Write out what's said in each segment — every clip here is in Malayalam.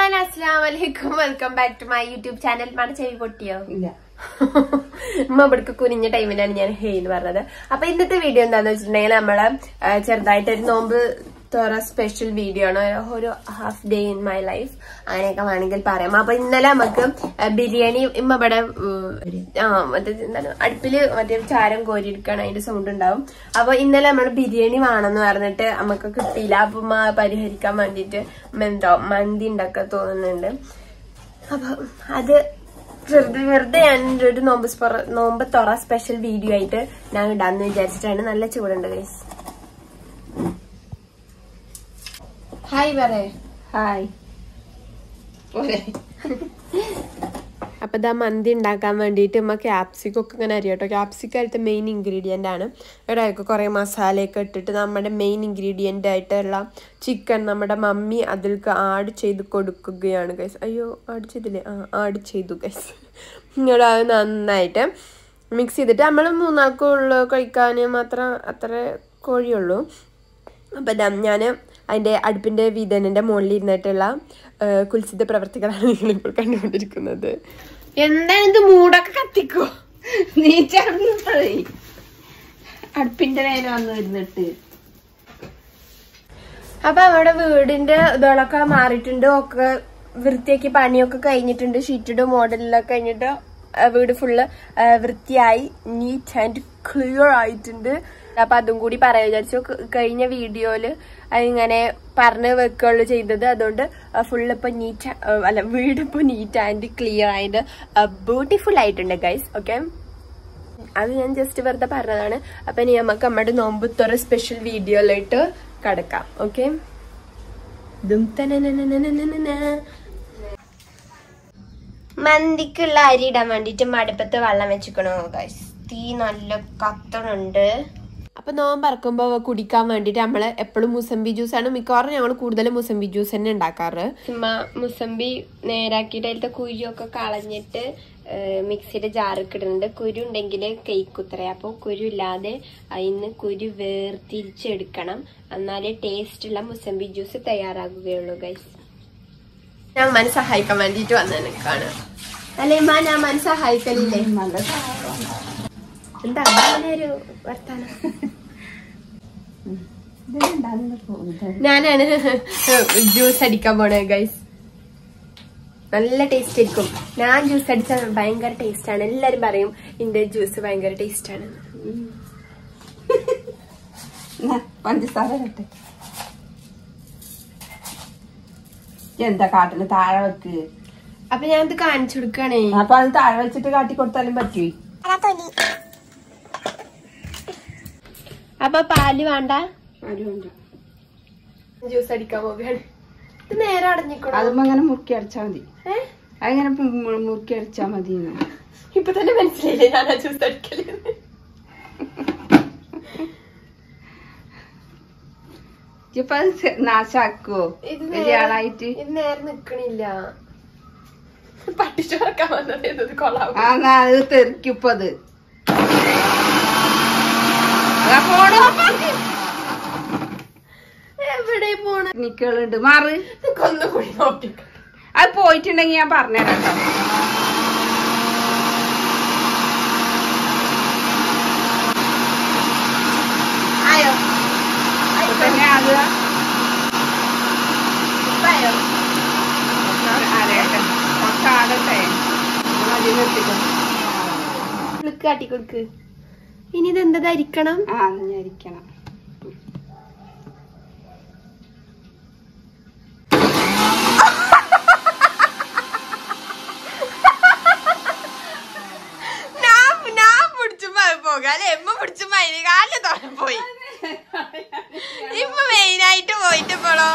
എവരിവൺ അസ്സാം വലൈക്കും welcome back to my YouTube channel മട ചെവി പൊട്ടിയോ ഇല്ല ഉമ്മ ഇവിടേക്ക് കുനിഞ്ഞ ടൈമിലാണ് ഞാൻ ഹേ എന്ന് പറഞ്ഞത് അപ്പൊ ഇന്നത്തെ വീഡിയോ എന്താന്ന് വെച്ചിട്ടുണ്ടെങ്കിൽ നമ്മള് ആ, ചെറുതായിട്ട് ഒരു നോമ്പ് തുറ സ്പെഷ്യൽ വീഡിയോ ആണ് ഒരു half day in my life അങ്ങനെയൊക്കെ വേണമെങ്കിൽ പറയാം അപ്പൊ ഇന്നലെ നമുക്ക് ആ, ബിരിയാണി ഇമ്മ ഇവിടെ ഉം, ആ മറ്റേ എന്താണ് അടുപ്പില് മറ്റേ ചാരം കോരിയെടുക്കാണ് അതിന്റെ സൗണ്ട് ഉണ്ടാവും അപ്പൊ ഇന്നലെ നമ്മൾ ബിരിയാണി വേണമെന്ന് പറഞ്ഞിട്ട് നമുക്ക് കിട്ടിയില്ല അപ്പൊ ഉമ്മ പരിഹരിക്കാൻ വേണ്ടിട്ട് ഉമ്മ എന്തോ മന്തി ഉണ്ടാക്കാൻ തോന്നുന്നുണ്ട് അപ്പൊ അത് വെറുതെ വെറുതെ ഞാൻ ഒരു നോമ്പ് സ്പൊറ- നോമ്പ് തുറ സ്പെഷ്യൽ വീഡിയോ ആയിട്ട് ഞാൻ ഇടാന്ന് വിചാരിച്ചിട്ടാണ് നല്ല ചൂടുണ്ട് ഗൈസ് ഹായ് പറയേ ഹായ് പോരെ അപ്പൊ ഇതാ മന്തി ഉണ്ടാക്കാൻ വേണ്ടിയിട്ട് നമ്മ ക്യാപ്സിക്കം ഒക്കെ ഇങ്ങനെ അറിയാം കേട്ടോ ക്യാപ്സിക്കം ആയിട്ട് മെയിൻ ഇൻഗ്രീഡിയൻ്റ് ആണ് ഇവിടെയൊക്കെ കുറേ മസാലയൊക്കെ ഇട്ടിട്ട് നമ്മുടെ മെയിൻ ഇൻഗ്രീഡിയൻ്റ് ആയിട്ടുള്ള ചിക്കൻ നമ്മുടെ മമ്മി അതിൽക്ക് ആഡ് ചെയ്ത് കൊടുക്കുകയാണ് ഗൈസ് അയ്യോ ആഡ് ചെയ്തില്ലേ ആ ആഡ് ചെയ്തു ഗൈസ് ഇങ്ങോട്ട് അത് നന്നായിട്ട് മിക്സ് ചെയ്തിട്ട് നമ്മൾ മൂന്നാൾക്കുള്ള കഴിക്കാൻ മാത്രം അത്ര കോഴിയുള്ളൂ അപ്പം ഇതാ ഞാൻ അതിൻ്റെ അടുപ്പിൻ്റെ വീതനൻ്റെ മുകളിൽ ഇരുന്നിട്ടുള്ള ആ, കുൽസിത പ്രവർത്തികളാണ് നിങ്ങളിപ്പോൾ കണ്ടുകൊണ്ടിരിക്കുന്നത് എന്താണ് ഇത് മൂടൊക്കെ കത്തിക്കോ നീ ചേർന്നപ്പോഴേ അടുപ്പിന്റെ നേരെ വന്ന് ഇരുന്നിട്ട് അപ്പൊ നമ്മുടെ വീടിന്റെ ഇതുകളൊക്കെ മാറിയിട്ടുണ്ട് ഒക്കെ വൃത്തിയാക്കി പണിയൊക്കെ കഴിഞ്ഞിട്ടുണ്ട് ഷീറ്റഡ് മോഡലിലൊക്കെ കഴിഞ്ഞിട്ട് ആ, വീട് ഫുള്ള് വൃത്തിയായി നീറ്റ് ആൻഡ് ക്ലിയർ ആയിട്ടുണ്ട് അപ്പൊ അതും കൂടി പറയാൻ വിചാരിച്ചു ക- കഴിഞ്ഞ വീഡിയോയില് ഇങ്ങനെ പറഞ്ഞ് വെക്കുള്ളൂ ചെയ്തത് അതുകൊണ്ട് ഫുള്ള് ഇപ്പൊ നീറ്റ് അല്ല വീട് ഇപ്പൊ നീറ്റ് ആൻഡ് ക്ലിയർ ആയിട്ട് ബ്യൂട്ടിഫുൾ ആയിട്ടുണ്ട് ഗൈസ് ഓക്കെ അത് ഞാൻ ജസ്റ്റ് വെറുതെ പറഞ്ഞതാണ് അപ്പൊ ഇനി നമുക്ക് നമ്മുടെ നോമ്പുത്തൊരു സ്പെഷ്യൽ വീഡിയോയിലായിട്ട് കടക്കാം ഓക്കെ മന്തിക്കുള്ള അരി ഇടാൻ വേണ്ടിട്ട് മടുപ്പത്ത് വെള്ളം വെച്ചിക്കണോ ഗൈസ് തീ നല്ല കത്തണുണ്ട് അപ്പൊ നോമ്പ് ഇറക്കുമ്പോ കുടിക്കാൻ വേണ്ടിട്ട് നമ്മള് എപ്പോഴും മുസംബി ജ്യൂസ് ആണ് മിക്കവാറും ഞങ്ങൾ കൂടുതലും മുസംബി ജ്യൂസ് തന്നെ ഉണ്ടാക്കാറ് ചുമ്മാ മുസംബി നേരാക്കിയിട്ട് അതിലത്തെ കുരുവൊക്കെ കളഞ്ഞിട്ട് മിക്സിയുടെ ജാറൊക്കെ ഇടുന്നുണ്ട് കുരു ഉണ്ടെങ്കിൽ കേക്കുത്തറ അപ്പോൾ കുരു ഇല്ലാതെ അതിന്ന് കുരു വേർതിരിച്ചെടുക്കണം എന്നാലേ ടേസ്റ്റ് ഉള്ള മുസംബി ജ്യൂസ് തയ്യാറാകുകയുള്ളൂ ഗൈസ് ഞാൻ മന സഹായിക്കാൻ വേണ്ടിട്ട് വന്നേക്കാണ് അല്ലേ മാ ഞാൻ മന സഹായിക്കലില്ലേ നല്ല എന്താ അങ്ങനെ ഒരു വർത്താനം ഞാനാണ് ജ്യൂസ് അടിക്കാൻ പോണേ ഗൈസ് നല്ല ടേസ്റ്റ് ആയിരിക്കും ഞാൻ ജ്യൂസ് അടിച്ചാൽ ഭയങ്കര ടേസ്റ്റ് ആണ് എല്ലാരും പറയും എന്റെ ജ്യൂസ് ഭയങ്കര ടേസ്റ്റ് ആണ് പഞ്ചസാര കട്ടെ എന്താ കാട്ടിന് താഴെ വെക്ക് അപ്പൊ ഞാൻ ഇത് കാണിച്ചു കൊടുക്കണേ അപ്പൊ അത് താഴെ വെച്ചിട്ട് കാട്ടി കൊടുത്താലും പറ്റുവേ അപ്പൊ പാല് വേണ്ട അതുകൊണ്ട് ജ്യൂസ് അടിക്കാൻ പോവുകയാണ് ഇത് നേരെ അടഞ്ഞിക്കണോ അതുമ്പോ അങ്ങനെ മുറുക്കി അടിച്ചാ മതി ഏ അങ്ങനെ മു- മുറുക്കി അടിച്ചാ മതി ഇപ്പൊ തന്നെ മനസ്സിലായില്ലേ ഞാൻ ആ ജ്യൂസ് അടിക്കല് ഇപ്പൊ അത് സെ- നാശാക്കുവോ ഇത് വലിയ ആളായിട്ട് ഇത് നേരെ നിക്കണില്ല പട്ടിച്ചോറക്കാൻ വന്നത് എന്നത് കൊള്ളാവും ആ എന്നാ അത് തെറിക്കിപ്പോ അത് അതാ പോണോ എവിടെ പോണ നിക്കുകളുണ്ട് മാറ് കൊന്നുകൂടി നോക്കിക്ക അത് പോയിട്ടുണ്ടെങ്കി ഞാൻ പറഞ്ഞുതരാം കേട്ടോ ആയോ ഇപ്പൊ തന്നെ അത് ആയോ അറിയട്ടെ കുറച്ച് ആടട്ടെ ഇത് മതി നിർത്തിക്കോ കൊടുക്ക് കാട്ടി കൊടുക്ക് ഇനി ഇത് എന്താ ധരിക്കണം ആ എന്നാ ഞാൻ ഇരിക്കണം ഞാൻ ഞാൻ പിടിച്ചുമ്പോ അത് പോകാം അല്ലെ എമ്മ പിടിച്ചുമ്പോ അതിന് കാലിന് തോന്നെ പോയി ഇപ്പൊ മെയിൻ ആയിട്ട് പോയിട്ട് ഇപ്പോഴോ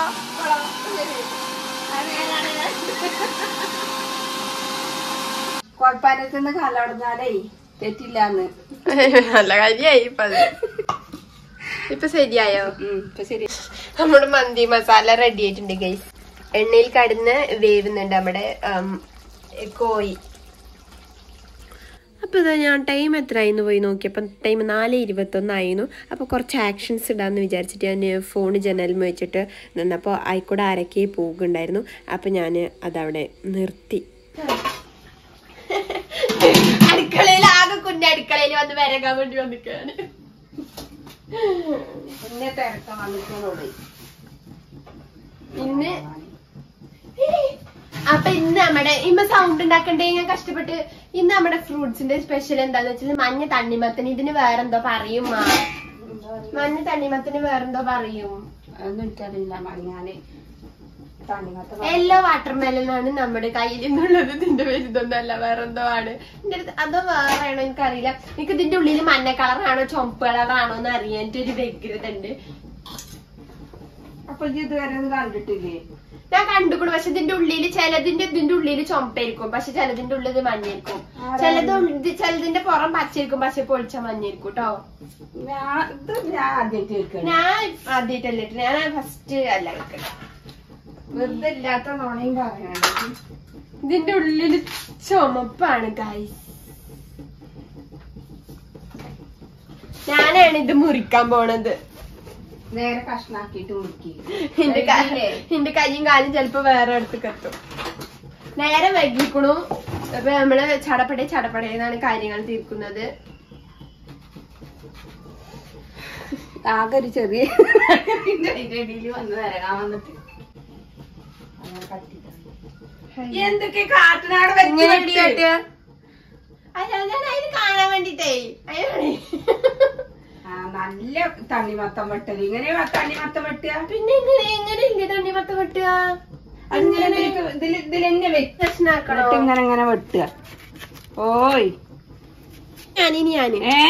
കുഴപ്പനത്തുനിന്ന് കാലടഞ്ഞാലേ തെറ്റില്ലാന്ന് നല്ല കാര്യായി ഇപ്പൊ അത് ഇപ്പൊ ശരിയായോ ഉം ഇപ്പൊ ശരി നമ്മുടെ മന്തി മസാല റെഡി ആയിട്ടുണ്ട് ഗൈസ് എണ്ണയിൽ കടന്ന് വേവുന്നുണ്ട് നമ്മുടെ ഉം, കോഴി അപ്പോൾ ഇതാ ഞാൻ ടൈം എത്രയായിരുന്നു പോയി നോക്കിയപ്പം ടൈം നാല് ഇരുപത്തൊന്നായിരുന്നു അപ്പോൾ കുറച്ച് ആക്ഷൻസ് ഇടാമെന്ന് വിചാരിച്ചിട്ട് ഞാൻ ഫോൺ ജനലിൽ വെച്ചിട്ട് നിന്നപ്പോൾ ആയിക്കൂടെ ആരൊക്കെ പോകുന്നുണ്ടായിരുന്നു അപ്പോൾ ഞാൻ അതവിടെ നിർത്തി അടുക്കളയിൽ ആകെ കുഞ്ഞ അടുക്കളയിൽ വന്ന് വരകാൻ വേണ്ടി വന്നിക്കാണ് എന്നെ തിരക്കാൻ വന്നിട്ടോളൂ ഇന്ന് അപ്പൊ ഇന്ന് നമ്മുടെ ഇമ്മ സൗണ്ട് ഉണ്ടാക്കണ്ടേ ഞാൻ കഷ്ടപ്പെട്ട് ഇന്ന് നമ്മുടെ ഫ്രൂട്ട്സിന്റെ സ്പെഷ്യൽ എന്താന്ന് വെച്ചാൽ മഞ്ഞ തണ്ണിമത്തന് ഇതിന് വേറെന്തോ പറയും മാ. മഞ്ഞ തണ്ണിമത്തന് വേറെന്തോ പറയും അതൊന്നും എനിക്കറിയില്ല ഞാന് തണ്ണിമത്ത യെല്ലോ വാട്ടർമെലനാണ് നമ്മുടെ കയ്യിൽ നിന്നുള്ളത് ഇതിന്റെ പേര് ഇതൊന്നല്ല വേറെന്തോ ആണ് എന്റെ അടുത്ത് അതോ വേറെയാണോ എനിക്കറിയില്ല എനിക്ക് ഇതിന്റെ ഉള്ളിൽ മഞ്ഞ കളറാണോ ചുമപ്പ് കളറാണോ എന്ന് അറിയാൻ എനിക്ക് ഒരു വ്യഗ്രത ഉണ്ട് അപ്പൊ ഇജ്ജ് ഇതുവരെ ഒന്നും കണ്ടിട്ടില്ലേ ഞാൻ കണ്ടുകൂടും പക്ഷെ ഇതിന്റെ ഉള്ളിൽ ചിലതിന്റെ ഇതിന്റെ ഉള്ളിൽ ചുമപ്പായിരിക്കും പക്ഷെ ചിലതിന്റെ ഉള്ളിൽ ഇത് മഞ്ഞായിരിക്കും ചിലത് ഉള്ളിൽ- ചിലതിന്റെ പുറം പച്ചയായിരിക്കും പക്ഷെ പൊളിച്ച മഞ്ഞായിരിക്കും കേട്ടോ ഞാൻ ഇത് ഞാൻ ആദ്യമായിട്ട് കേൾക്കണം ഞാൻ ആദ്യമായിട്ടല്ല ഇട്ടത്. ഞാൻ ഫസ്റ്റ് അല്ല വെക്കണത്. വെറുതെ ഇല്ലാത്ത നോണയും പറയണത് ഇതിന്റെ ഉള്ളിൽ ചുമപ്പാണ് ഗൈസ് ഞാനാണ് ഇത് മുറിക്കാൻ പോണത് നേരെ കഷ്ണാക്കിയിട്ട് മുറുക്കി എന്റെ ക- എന്റെ കയ്യും കാലും ചെലപ്പോ വേറെ അടുത്ത് എത്തും നേരെ വൈകിക്കണു അപ്പൊ നമ്മള് ചടപടെ ചടപടയെന്നാണ് കാര്യങ്ങൾ തീർക്കുന്നത് ആകെ ഒരു ചെറിയ ഇടയിൽ വന്ന് തരാൻ വന്നിട്ട് അങ്ങനെ കട്ടിട്ടാണ്. എന്തൊക്കെ കാട്ടിനാട് ഇങ്ങനെ ഇടി കാട്ടുക? അല്ല ഞാൻ അതിന് കാണാൻ വേണ്ടിട്ടേ അതിനാണ് ആ നല്ല തണ്ണിമത്തം വെട്ടല് ഇങ്ങനെ തണ്ണിമത്തം വെട്ടുക പിന്നെ എങ്ങനെ എങ്ങനെ ഇല്ല തണ്ണിമത്ത വെട്ടുക അങ്ങനെ ഇതിലേക്ക് ഇതിൽ ഇതിലെന്നെ വെച്ച് പ്രശ്നാക്കണോ ഇങ്ങനെ ഇങ്ങനെ വെട്ടുക ഓയ് ഞാനിനി ഞാന് ഏ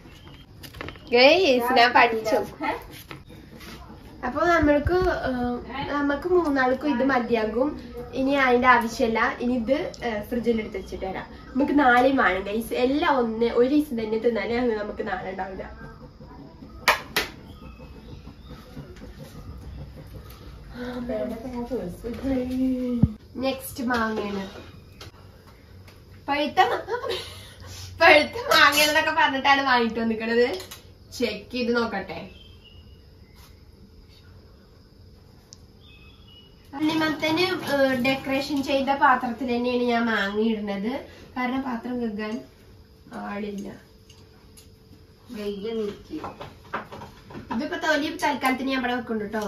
ഗൈസ് ഞാൻ പഠിച്ചു അപ്പൊ നമ്മൾക്ക് ഏഹ്, നമുക്ക് മൂന്നാൾക്കും ഇത് മതിയാകും ഇനി അതിന്റെ ആവശ്യമില്ല ഇനി ഇത് ഫ്രിഡ്ജിൽ എടുത്ത് വെച്ചിട്ട് വരാം നമുക്ക് നാളെയും വേണം ഗൈസ് എല്ലാം ഒന്ന് ഒരു ദിവസം തന്നെ തിന്നാലേ അത് നമുക്ക് നാളെ ഉണ്ടാവില്ല നെക്സ്റ്റ് മാങ്ങയാണ് പഴുത്ത മാ- പഴുത്ത മാങ്ങയാണെന്നൊക്കെ പറഞ്ഞിട്ടാണ് വാങ്ങിട്ട് വന്നിക്കണത് ചെക്ക് ചെയ്ത് നോക്കട്ടെ അണ്ണിമത്തന് ഡെക്കറേഷൻ ചെയ്ത പാത്രത്തിൽ തന്നെയാണ് ഞാൻ മാങ്ങിയിടുന്നത് കാരണം പാത്രം കഴുകാൻ ആളില്ല വെയില് നീക്കി ഇതിപ്പോ തൊലി തൽക്കാലത്തിന് ഞാൻ ഇവിടെ വെക്കുന്നുണ്ട് കേട്ടോ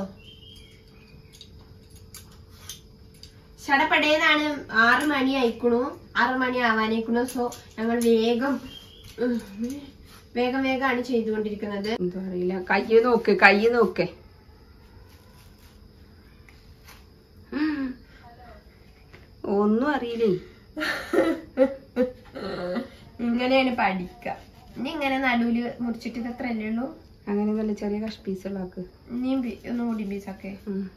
ചടപ്പടേന്നാണ് ആറ് മണി ആയിക്കണു ആറ് മണി ആവാനായിക്കണു സോ ഞങ്ങൾ വേഗം ഉം, വേഗം വേഗമാണ് ചെയ്തുകൊണ്ടിരിക്കുന്നത് എന്താ അറിയില്ല കയ്യ് നോക്ക് കയ്യ് നോക്ക് ഒന്നും അറിയില്ലേ ഇങ്ങനെയാണ് പഠിക്ക ഇനി ഇങ്ങനെ നടുവില് മുറിച്ചിട്ട് ഇത് അത്ര അല്ലേ ഉള്ളൂ അങ്ങനെ നല്ല ചെറിയ കഷ് പീസുകളാക്ക് ഇനിയും പി- ഒന്നും കൂടി പീസൊക്കെ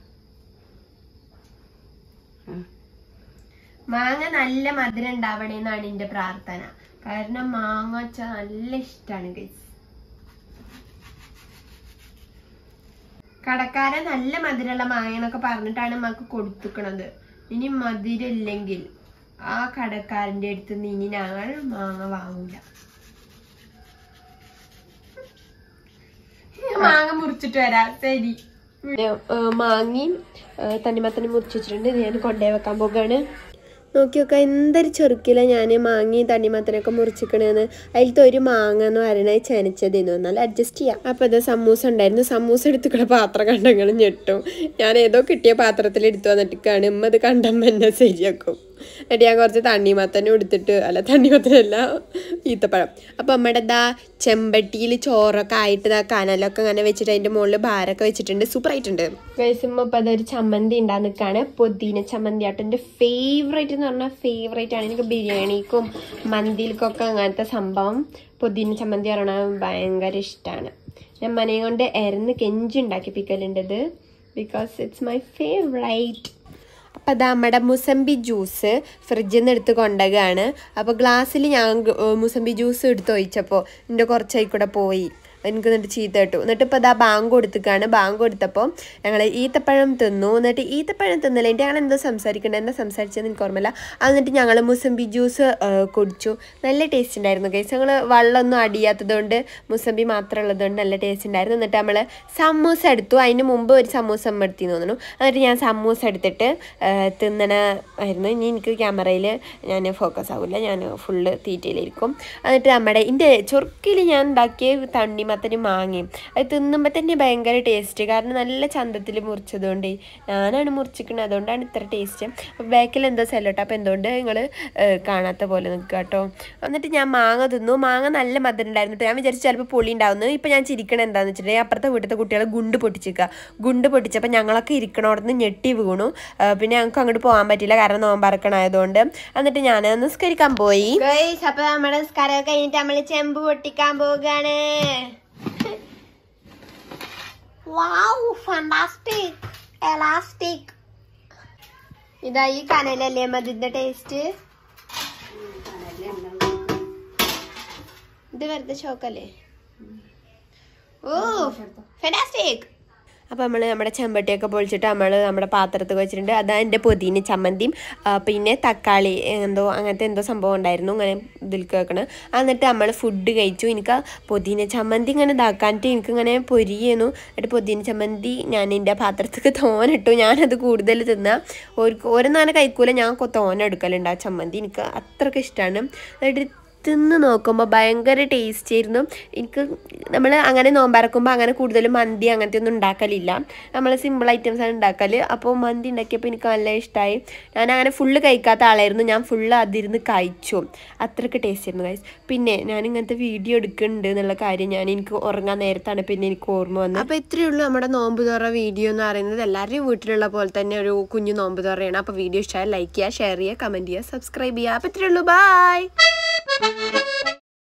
മാങ്ങ നല്ല മധുരം ഉണ്ടാവണേ എന്നാണ് എന്റെ പ്രാർത്ഥന കാരണം മാങ്ങ വെച്ചാൽ നല്ല ഇഷ്ടമാണ് ഗൈസ് കടക്കാരൻ നല്ല മധുരമുള്ള മാങ്ങ എന്നൊക്കെ പറഞ്ഞിട്ടാണ് നമുക്ക് കൊടുത്തുക്കണത് ഇനി മധുരം ഇല്ലെങ്കിൽ ആ കടക്കാരന്റെ അടുത്ത് നിന്ന് ഇനി ഞങ്ങൾ മാങ്ങ വാങ്ങൂല മാങ്ങ മുറിച്ചിട്ട് വരാം ശരി മാങ്ങയും തണ്ണിമത്തനും മുറിച്ച് വെച്ചിട്ടുണ്ട് ഇത് ഞാൻ കൊണ്ടുപോയി വെക്കാൻ പോകുകയാണ് നോക്കി നോക്കാം എന്തൊരു ചെറുക്കില ഞാൻ മാങ്ങയും തണ്ണിമത്തനൊക്കെ മുറിച്ചിക്കണെന്ന് അതിലത്തെ ഒരു മാങ്ങ എന്ന് പറയണത് ചെനച്ചതെന്ന് എന്നാൽ അഡ്ജസ്റ്റ് ചെയ്യാം അപ്പോൾ ഇത് സമൂസ ഉണ്ടായിരുന്നു സമൂസ എടുത്തുക്കണ പാത്രം കണ്ടങ്ങൾ ഞെട്ടും ഞാൻ ഏതോ കിട്ടിയ പാത്രത്തിൽ എടുത്തു വന്നിട്ടാണ് ഇമ്മ ഇത് കണ്ടമ്മ എന്നെ ശരിയാക്കും എന്നിട്ട് ഞാൻ കുറച്ച് തണ്ണിമത്തനും എടുത്തിട്ട് അല്ല തണ്ണിമത്തനല്ല ഈത്തപ്പഴം അപ്പം നമ്മുടെ ദാ ചെമ്പട്ടിയിൽ ചോറൊക്കെ ആയിട്ട് ദാ കനലൊക്കെ അങ്ങനെ വെച്ചിട്ട് അതിൻ്റെ മുകളിൽ ഭാരമൊക്കെ വെച്ചിട്ടുണ്ട് സൂപ്പർ ആയിട്ടുണ്ട് കഴിച്ചുമ്പോൾ ഇപ്പം അതൊരു ചമ്മന്തി ഉണ്ടാകുന്ന നിൽക്കുകയാണ് പൊതിന ചമ്മന്തി ആട്ടോ എൻ്റെ ഫേവറേറ്റ് എന്ന് പറഞ്ഞാൽ ഫേവറേറ്റ് ആണ് എനിക്ക് ബിരിയാണിക്കും മന്തിയിൽക്കൊക്കെ അങ്ങനത്തെ സംഭവം പൊതിന ചമ്മന്തി പറയണത് ഭയങ്കര ഇഷ്ടമാണ് ഞാൻ മനയും കൊണ്ട് എരന്ന് കെഞ്ചി ഉണ്ടാക്കിപ്പിക്കലുണ്ട് ഇത് ബിക്കോസ് ഇറ്റ്സ് മൈ ഫേവറേറ്റ് അപ്പം അത് നമ്മുടെ മുസമ്പി ജ്യൂസ് ഫ്രിഡ്ജിൽ നിന്ന് എടുത്ത് കൊണ്ടുപോകുകയാണ് അപ്പോൾ ഗ്ലാസ്സിൽ ഞാൻ ഗ- ഏർ മുസമ്പി ജ്യൂസ് എടുത്ത് ഒഴിച്ചപ്പോൾ എൻ്റെ കുറച്ചായി കൂടെ പോയി എനിക്ക് എന്നിട്ട് ചീത്ത കേട്ടു എന്നിട്ട് ഇപ്പോൾ ഇതാ ബാങ്ക് കൊടുത്തിക്കാണ് ബാങ്ക് കൊടുത്തപ്പോൾ ഞങ്ങൾ ഈത്തപ്പഴം തിന്നു എന്നിട്ട് ഈത്തപ്പഴം തിന്നില്ല എൻ്റെ ഞങ്ങൾ എന്തോ സംസാരിക്കണ്ടേ എന്താ സംസാരിച്ചതെന്ന് എനിക്ക് ഓർമ്മയില്ല എന്നിട്ട് ഞങ്ങൾ മുസംബി ജ്യൂസ് കുടിച്ചു നല്ല ടേസ്റ്റ് ഉണ്ടായിരുന്നു കേസ് ഞങ്ങൾ വെള്ളമൊന്നും അടിയാത്തത് കൊണ്ട് മുസംബി മാത്രം ഉള്ളതുകൊണ്ട് നല്ല ടേസ്റ്റ് ഉണ്ടായിരുന്നു എന്നിട്ട് നമ്മൾ സമൂസ എടുത്തു അതിന് മുമ്പ് ഒരു സമൂസ അമ്മ എടുത്തിന്ന് തോന്നുന്നു എന്നിട്ട് ഞാൻ സമൂസ എടുത്തിട്ട് ആ, തിന്നണ ആയിരുന്നു ഇനി എനിക്ക് ക്യാമറയിൽ ഞാൻ ഫോക്കസ് ആവില്ല ഞാൻ ഫുള്ള് തീറ്റയിലിരിക്കും എന്നിട്ട് നമ്മുടെ എൻ്റെ ചൊറുക്കിൽ ഞാൻ ഉണ്ടാക്കിയ തണ്ണിമത്തന് മാങ്ങയും അത് തിന്നുമ്പോൾ തന്നെ ഭയങ്കര ടേസ്റ്റ് കാരണം നല്ല ചന്തത്തിൽ മുറിച്ചതുകൊണ്ട് ഞാനാണ് മുറിച്ചിരിക്കുന്നത് അതുകൊണ്ടാണ് ഇത്ര ടേസ്റ്റ് അപ്പോൾ ബാക്കിൽ എന്തോ സെല്ലോട്ടോ അപ്പോൾ എന്തുകൊണ്ട് നിങ്ങൾ കാണാത്ത പോലെ നിൽക്കുക കേട്ടോ എന്നിട്ട് ഞാൻ മാങ്ങ തിന്നു മാങ്ങ നല്ല മധുരം ഉണ്ടായിരുന്നു ട്ടോ. ഞാൻ വിചാരിച്ചു ചിലപ്പോൾ പുളി ഉണ്ടാവുന്നു ഇപ്പം ഞാൻ ചിരിക്കണത് എന്താണെന്ന് വെച്ചിട്ടുണ്ടെങ്കിൽ അപ്പുറത്തെ വീട്ടിലത്തെ കുട്ടികൾ ഗുണ്ട് പൊട്ടിച്ചിക്കുക ഗുണ്ട് പൊട്ടിച്ചപ്പോൾ ഞങ്ങളൊക്കെ ഇരിക്കണോടത്ത് ഞെട്ടി വീണു ആ, പിന്നെ ഞങ്ങൾക്ക് അങ്ങോട്ട് പോകാൻ പറ്റില്ല കാരണം നോമ്പറക്കണായതുകൊണ്ട് എന്നിട്ട് ഞാൻ നിസ്കരിക്കാൻ പോയി അപ്പൊ നമ്മുടെ നിസ്കാരം കഴിഞ്ഞിട്ട് നമ്മൾ ചെമ്പ് പൊട്ടിക്കാൻ പോവുകയാണ് വാവ് ഫണ്ടാസ്റ്റിക് എലാസ്റ്റിക് ഇതാ ഈ കനലല്ലേ മതിന്റെ ടേസ്റ്റ് ഇത് വെറുതെ ഷോക്കല്ലേ ഓ ഫെഡാസ്റ്റിക് അപ്പോൾ നമ്മൾ നമ്മുടെ ചെമ്പട്ടിയൊക്കെ പൊളിച്ചിട്ട് നമ്മൾ നമ്മുടെ പാത്രത്തിൽ വെച്ചിട്ടുണ്ട് അതാ എൻ്റെ പൊതിന് ചമ്മന്തിയും ആ, പിന്നെ തക്കാളി എന്തോ അങ്ങനത്തെ എന്തോ സംഭവം ഉണ്ടായിരുന്നു ഇങ്ങനെ ഇതിൽ കേൾക്കണം എന്നിട്ട് നമ്മൾ ഫുഡ് കഴിച്ചു എനിക്ക് ആ പൊതിന ചമ്മന്തി ഇങ്ങനെ ഇതാക്കാനിട്ട് എനിക്കിങ്ങനെ പൊരിയുന്നു എന്നിട്ട് പൊതിന ചമ്മന്തി ഞാൻ എൻ്റെ പാത്രത്തിൽ തോനിട്ടു ഞാനത് കൂടുതൽ തിന്നാ ഒരു ഓരോന്നും അങ്ങനെ കഴിക്കൂല ഞാൻ കൊ- തോന എടുക്കലുണ്ട് ആ ചമ്മന്തി എനിക്ക് അത്രയ്ക്ക് ഇഷ്ടമാണ് എന്നിട്ട് തിന്ന് നോക്കുമ്പോൾ ഭയങ്കര ടേസ്റ്റ് ആയിരുന്നു എനിക്ക് നമ്മൾ അങ്ങനെ നോമ്പറക്കുമ്പോൾ അങ്ങനെ കൂടുതലും മന്തി അങ്ങനത്തെ ഒന്നും ഉണ്ടാക്കലില്ല നമ്മൾ സിമ്പിൾ ഐറ്റംസ് ആണ് ഉണ്ടാക്കൽ അപ്പോൾ മന്തി ഉണ്ടാക്കിയപ്പോൾ എനിക്ക് നല്ല ഇഷ്ടമായി ഞാൻ അങ്ങനെ ഫുള്ള് കഴിക്കാത്ത ആളായിരുന്നു ഞാൻ ഫുള്ള് അതിരുന്ന് കഴിച്ചു അത്രയ്ക്ക് ടേസ്റ്റ് ആയിരുന്നു ഗൈസ് പിന്നെ ഞാൻ ഇങ്ങനത്തെ വീഡിയോ എടുക്കുന്നുണ്ട് എന്നുള്ള കാര്യം ഞാൻ എനിക്ക് ഉറങ്ങാൻ നേരത്താണ് പിന്നെ എനിക്ക് ഓർമ്മ വന്നത് അപ്പോൾ ഇത്രയേ ഉള്ളൂ നമ്മുടെ നോമ്പ് തുറ വീഡിയോ എന്ന് പറയുന്നത് എല്ലാവരുടെയും വീട്ടിലുള്ള പോലെ തന്നെ ഒരു കുഞ്ഞു നോമ്പ് തുറയാണ് അപ്പോൾ വീഡിയോ ഇഷ്ടമായി ലൈക്ക് ചെയ്യുക ഷെയർ ചെയ്യുക കമൻറ്റ് ചെയ്യുക സബ്സ്ക്രൈബ് ചെയ്യുക അപ്പോൾ ഇത്രയേ ഉള്ളൂ ബൈ